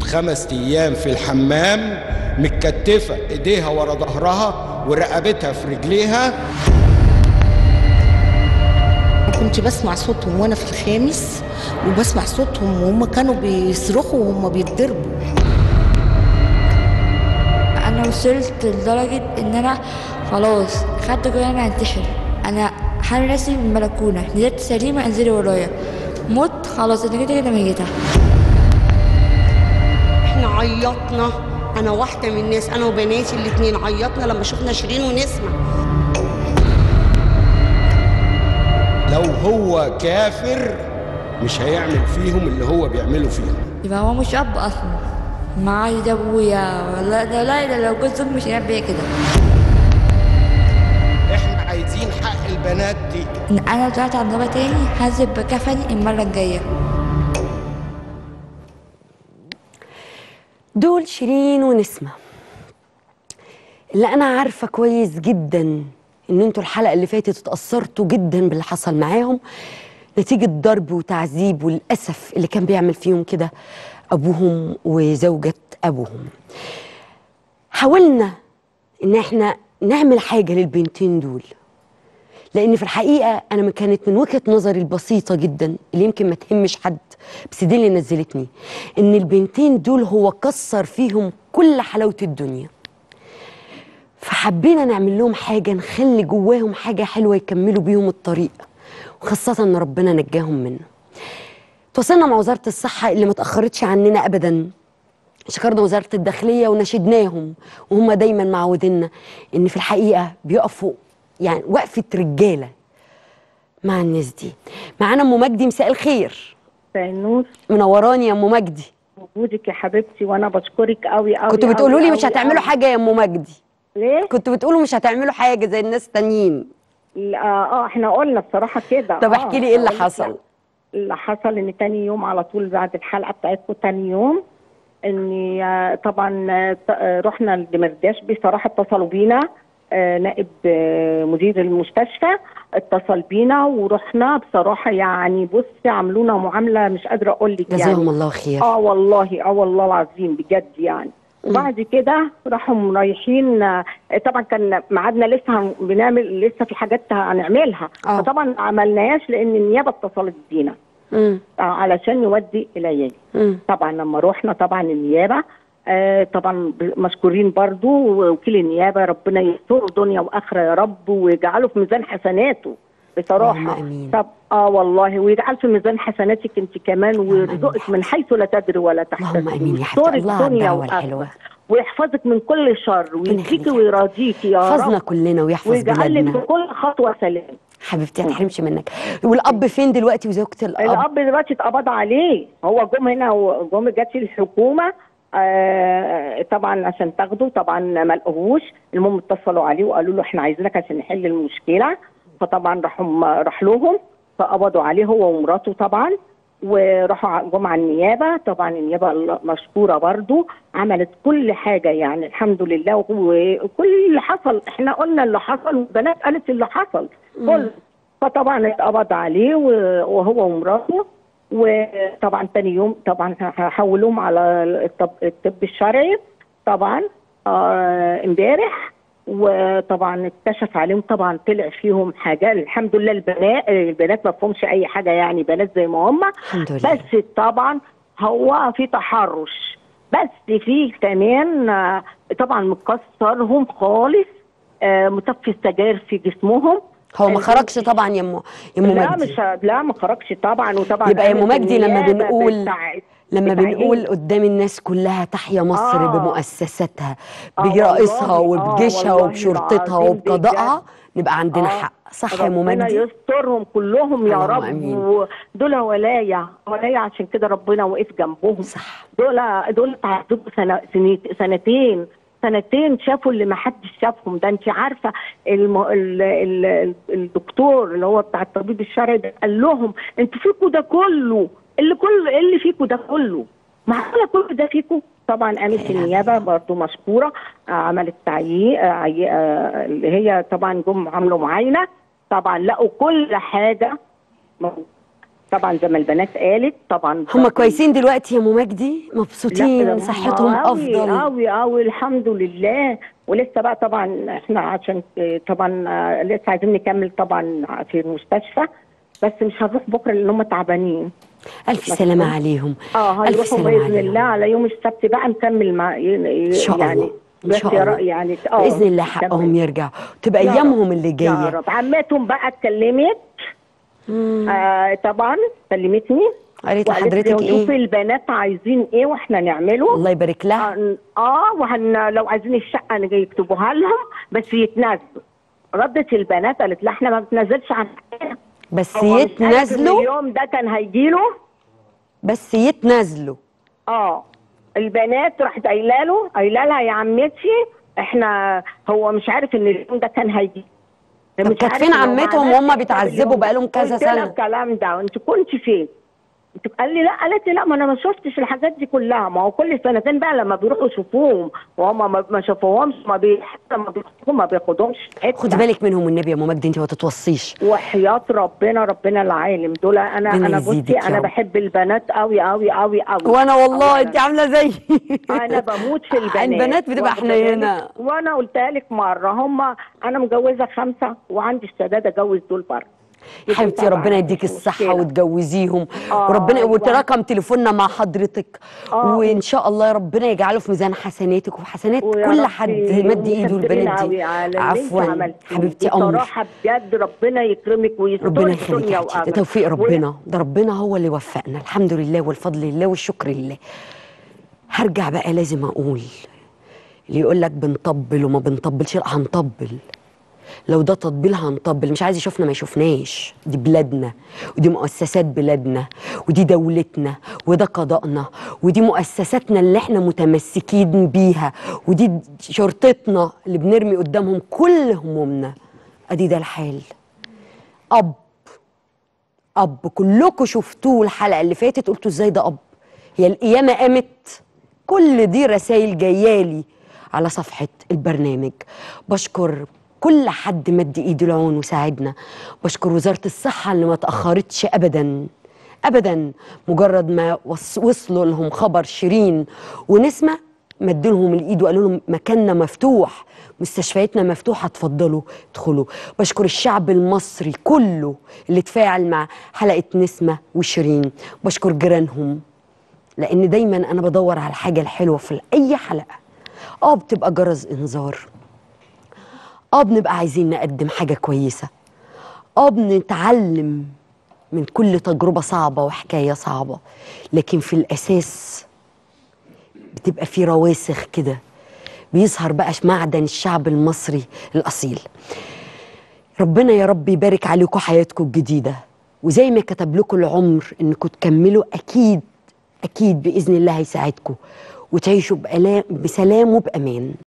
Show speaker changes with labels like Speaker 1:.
Speaker 1: خمس ايام في الحمام متكتفه ايديها ورا ظهرها ورقبتها في رجليها
Speaker 2: كنت بسمع صوتهم وانا في الخامس وبسمع صوتهم وهم كانوا بيصرخوا وهم بيتضربوا
Speaker 3: انا وصلت لدرجه ان انا خلاص خدت قرار انا هنتحر انا حامل نفسي من البلكونه نزلت سليمه انزلي ورايا مت خلاص انا كده كده ميته
Speaker 4: احنا عيطنا انا واحده من الناس انا وبناتي الاثنين عيطنا لما شفنا شيرين ونسمع
Speaker 1: لو هو كافر مش هيعمل فيهم اللي هو بيعمله فيهم
Speaker 3: يبقى هو مش اب اصلا معايا ده ابويا ولا ده لا ده لو جوز أمي مش هيعمل بيا كده
Speaker 1: احنا عايزين حق البنات دي
Speaker 3: ان انا طلعت على النوبه تاني هنزل بكفني المره الجايه
Speaker 5: دول شيرين ونسمة اللي أنا عارفة كويس جدا إن انتوا الحلقة اللي فاتت اتأثرتوا جدا باللي حصل معاهم نتيجة ضرب وتعذيب والأسف اللي كان بيعمل فيهم كده أبوهم وزوجة أبوهم حاولنا إن احنا نعمل حاجة للبنتين دول لان في الحقيقه انا ما كانت من وجهه نظري البسيطه جدا اللي يمكن ما تهمش حد بس دي اللي نزلتني ان البنتين دول هو كسر فيهم كل حلاوه الدنيا فحبينا نعمل لهم حاجه نخلي جواهم حاجه حلوه يكملوا بيهم الطريق وخاصه ان ربنا نجاهم منه تواصلنا مع وزاره الصحه اللي ما تاخرتش عننا ابدا شكرنا وزاره الداخليه ونشدناهم وهم دايما معودينا ان في الحقيقه بيقفوا يعني وقفه رجاله مع الناس دي معانا ام مجدي مساء الخير
Speaker 6: النور
Speaker 5: منوراني يا ام مجدي
Speaker 6: وجودك يا حبيبتي وانا بشكرك قوي قوي
Speaker 5: كنتوا
Speaker 6: قوي
Speaker 5: بتقولوا لي
Speaker 6: قوي
Speaker 5: مش هتعملوا
Speaker 6: قوي.
Speaker 5: حاجه يا ام مجدي
Speaker 6: ليه؟
Speaker 5: كنتوا بتقولوا مش هتعملوا حاجه زي الناس التانيين
Speaker 6: لا، اه احنا قلنا بصراحه كده
Speaker 5: طب
Speaker 6: آه،
Speaker 5: احكي لي ايه اللي
Speaker 6: قلنا
Speaker 5: حصل
Speaker 6: اللي حصل ان تاني يوم على طول بعد الحلقه بتاعتكم تاني يوم اني آه، طبعا آه، ط- آه، رحنا لدمرداش بصراحه اتصلوا بينا آه، نائب آه، مدير المستشفى اتصل بينا ورحنا بصراحه يعني بصي عملونا معامله مش قادره اقول لك يعني
Speaker 5: جزاهم الله خير
Speaker 6: اه والله اه والله العظيم بجد يعني وبعد كده راحوا رايحين آه، طبعا كان ميعادنا لسه هن- بنعمل لسه في حاجات هنعملها
Speaker 5: آه.
Speaker 6: فطبعا ما عملناهاش لان النيابه اتصلت بينا
Speaker 5: مم.
Speaker 6: آه، علشان نودي العيال
Speaker 5: مم.
Speaker 6: طبعا لما رحنا طبعا النيابه آه طبعا ب- مشكورين برضو ووكيل النيابه ربنا يستر دنيا واخره يا رب ويجعله في ميزان حسناته بصراحه
Speaker 5: اللهم آمين.
Speaker 6: طب اه والله ويجعل في ميزان حسناتك انت كمان ويرزقك من حيث لا تدري ولا تحتسبي
Speaker 5: اللهم آمين يا حبيبتي.
Speaker 6: ويسترك
Speaker 5: الله على
Speaker 6: دنيا
Speaker 5: الدعوة
Speaker 6: وآخرة.
Speaker 5: الحلوة.
Speaker 6: ويحفظك من كل شر ويديكي
Speaker 5: يخليك.
Speaker 6: ويراضيكي يا
Speaker 5: يحفظنا
Speaker 6: رب
Speaker 5: كلنا ويحفظ
Speaker 6: ويجعل لك
Speaker 5: بلادنا
Speaker 6: في كل خطوه سلام
Speaker 5: حبيبتي ما تحرمش منك والاب فين دلوقتي وزوجة الاب
Speaker 6: الاب دلوقتي اتقبض عليه هو جم هنا وجم جت الحكومه آه طبعا عشان تاخده طبعا ما لقوهوش المهم اتصلوا عليه وقالوا له احنا عايزينك عشان نحل المشكله فطبعا راحوا راح لهم فقبضوا عليه هو ومراته طبعا وراحوا ع- جم على النيابه طبعا النيابه الله- مشكوره برضو عملت كل حاجه يعني الحمد لله وهو- وكل اللي حصل احنا قلنا اللي حصل والبنات قالت اللي حصل كل فطبعا اتقبض عليه و- وهو ومراته وطبعا تاني يوم طبعا هحولهم على الطب, الطب الشرعي طبعا آه، امبارح وطبعا اكتشف عليهم طبعا طلع فيهم حاجات الحمد لله البنات البنات ما فيهمش اي حاجه يعني بنات زي ما هم
Speaker 5: الحمد لله
Speaker 6: بس طبعا هو في تحرش بس في كمان آه، طبعا مكسرهم خالص آه، مطفي السجاير في جسمهم
Speaker 5: هو ما خرجش طبعا يا ام يا ام
Speaker 6: لا
Speaker 5: مجدي
Speaker 6: مش لا ما خرجش طبعا وطبعا
Speaker 5: يبقى يا ام
Speaker 6: قامت
Speaker 5: مجدي لما
Speaker 6: النيابة
Speaker 5: بنقول
Speaker 6: بتاع-
Speaker 5: لما
Speaker 6: بتاع
Speaker 5: بنقول
Speaker 6: إيه؟
Speaker 5: قدام الناس كلها تحيا مصر
Speaker 6: آه.
Speaker 5: بمؤسساتها
Speaker 6: آه
Speaker 5: برئيسها
Speaker 6: والله، آه
Speaker 5: وبجيشها
Speaker 6: والله
Speaker 5: وبشرطتها
Speaker 6: العظيم
Speaker 5: وبقضائها نبقى عندنا
Speaker 6: آه،
Speaker 5: حق صح يا ام
Speaker 6: ربنا
Speaker 5: مجدي
Speaker 6: يسترهم كلهم يا
Speaker 5: اللهم
Speaker 6: رب
Speaker 5: آمين.
Speaker 6: ودول ولايا ولايا عشان كده ربنا وقف جنبهم
Speaker 5: صح
Speaker 6: دول دول تعذبوا سنة سنت- سنتين سنتين شافوا اللي ما حدش شافهم ده انت عارفه الم... ال... ال... الدكتور اللي هو بتاع الطبيب الشرعي ده قال لهم انتوا فيكوا ده كله اللي كل اللي فيكوا ده كله معقوله كل ده فيكوا طبعا قامت النيابه برضو مشكوره آه، عملت تعيين آه، عي- آه، اللي هي طبعا جم عملوا معاينه طبعا لقوا كل حاجه موجودة. طبعا زي ما البنات قالت طبعا
Speaker 5: هم كويسين دلوقتي يا ام مجدي
Speaker 6: لا،
Speaker 5: مبسوطين صحتهم
Speaker 6: قوي
Speaker 5: افضل
Speaker 6: قوي قوي الحمد لله ولسه بقى طبعا احنا عشان طبعا آه، لسه عايزين نكمل طبعا في المستشفى بس مش هنروح بكره لان هم تعبانين
Speaker 5: الف سلامه عليهم
Speaker 6: اه
Speaker 5: الف
Speaker 6: هيروحوا
Speaker 5: سلامه
Speaker 6: باذن
Speaker 5: عليهم
Speaker 6: الله على يوم السبت بقى نكمل مع
Speaker 5: ان شاء
Speaker 6: يعني
Speaker 5: الله ان
Speaker 6: بس
Speaker 5: شاء
Speaker 6: يا
Speaker 5: الله
Speaker 6: رأي يعني اه
Speaker 5: باذن الله حقهم
Speaker 6: نكمل.
Speaker 5: يرجع تبقى
Speaker 6: يا
Speaker 5: ايامهم
Speaker 6: رب.
Speaker 5: اللي
Speaker 6: يا
Speaker 5: جايه
Speaker 6: رب عمتهم بقى اتكلمت آه طبعا كلمتني
Speaker 5: قالت
Speaker 6: وقالت لي
Speaker 5: لحضرتك
Speaker 6: شوفي
Speaker 5: ايه
Speaker 6: البنات عايزين ايه واحنا نعمله
Speaker 5: الله يبارك لها
Speaker 6: اه آه، وهن لو عايزين الشقه نجي يكتبوها لهم بس يتنازلوا ردت البنات قالت لا احنا ما بنتنازلش عن حقنا
Speaker 5: بس
Speaker 6: هو مش عارف إن
Speaker 5: يتنازلوا
Speaker 6: اليوم ده كان هيجيله
Speaker 5: بس يتنازلوا
Speaker 6: اه البنات راحت قايله له قايله لها يا عمتي احنا هو مش عارف ان اليوم ده كان هيجي
Speaker 5: طب
Speaker 6: مش
Speaker 5: كانت
Speaker 6: عارف
Speaker 5: فين
Speaker 6: إن هو ما
Speaker 5: عمتهم
Speaker 6: عملش
Speaker 5: وهم
Speaker 6: حساب
Speaker 5: بيتعذبوا
Speaker 6: اليوم ده.
Speaker 5: بقالهم كذا
Speaker 6: قلت لها
Speaker 5: سنة؟
Speaker 6: الكلام ده وانت كنت فين؟ انت قال لي لا قالت لي لا ما انا ما شفتش الحاجات دي كلها ما هو كل سنتين بقى لما بيروحوا يشوفوهم وهم ما- ما شافوهمش ما بي حتى ما بيشوفوهم ما بياخدهمش حتة.
Speaker 5: خدي بالك منهم والنبي يا ام مجدي انت ما تتوصيش
Speaker 6: وحياة ربنا ربنا العالم دول انا
Speaker 5: ربنا
Speaker 6: انا
Speaker 5: يزيدك
Speaker 6: بصي
Speaker 5: يا
Speaker 6: انا
Speaker 5: رب.
Speaker 6: بحب البنات قوي قوي قوي قوي
Speaker 5: وانا والله
Speaker 6: أولاً.
Speaker 5: انت عامله زيي
Speaker 6: انا بموت في البنات
Speaker 5: البنات بتبقى
Speaker 6: واخدة بالك؟
Speaker 5: حنينه
Speaker 6: وانا قلتها لك مره هم انا مجوزه خمسه وعندي استعداد اجوز دول بره
Speaker 5: حبيبتي
Speaker 6: طبعاً
Speaker 5: ربنا
Speaker 6: مش
Speaker 5: يديك الصحة
Speaker 6: مشكلة.
Speaker 5: وتجوزيهم
Speaker 6: آه،
Speaker 5: وربنا
Speaker 6: أيوة.
Speaker 5: ورقم تليفوننا مع حضرتك
Speaker 6: آه.
Speaker 5: وإن شاء الله ربنا يجعله في ميزان حسناتك وحسنات
Speaker 6: ويا
Speaker 5: كل
Speaker 6: رب
Speaker 5: حد مد إيده
Speaker 6: ومتشكرين
Speaker 5: البنات
Speaker 6: أوي
Speaker 5: دي
Speaker 6: على اللي انت
Speaker 5: عفوا
Speaker 6: عملتيه.
Speaker 5: حبيبتي أمر
Speaker 6: بصراحه بجد ربنا يكرمك ويسترك
Speaker 5: ربنا يخليك
Speaker 6: دنيا
Speaker 5: يا حبيبتي ده
Speaker 6: وآخرة.
Speaker 5: توفيق ربنا ده ربنا هو اللي وفقنا الحمد لله والفضل لله والشكر لله هرجع بقى لازم أقول اللي يقول لك بنطبل وما بنطبلش لا هنطبل لو ده تطبيل هنطبل مش عايز يشوفنا ما يشوفناش دي بلادنا ودي مؤسسات بلادنا ودي دولتنا وده قضاءنا ودي مؤسساتنا اللي احنا متمسكين بيها ودي شرطتنا اللي بنرمي قدامهم كل همومنا ادي ده الحال اب اب كلكم شفتوه الحلقه اللي فاتت قلتوا ازاي ده اب هي القيامه قامت كل دي رسائل جايالي على صفحه البرنامج بشكر كل حد مد ايده العون وساعدنا بشكر وزاره الصحه اللي ما تاخرتش ابدا ابدا مجرد ما وص- وصلوا لهم خبر شيرين ونسمه مدوا لهم الايد وقالوا لهم مكاننا مفتوح مستشفياتنا مفتوحه اتفضلوا ادخلوا بشكر الشعب المصري كله اللي تفاعل مع حلقه نسمه وشيرين بشكر جيرانهم لان دايما انا بدور على الحاجه الحلوه في اي حلقه اه بتبقى جرس انذار اه بنبقى عايزين نقدم حاجه كويسه اه بنتعلم من كل تجربه صعبه وحكايه صعبه لكن في الاساس بتبقى في رواسخ كده بيظهر بقى معدن الشعب المصري الاصيل ربنا يا رب يبارك عليكم حياتكم الجديده وزي ما كتب لكم العمر انكم تكملوا اكيد اكيد باذن الله هيساعدكم وتعيشوا بألا- بسلام وبامان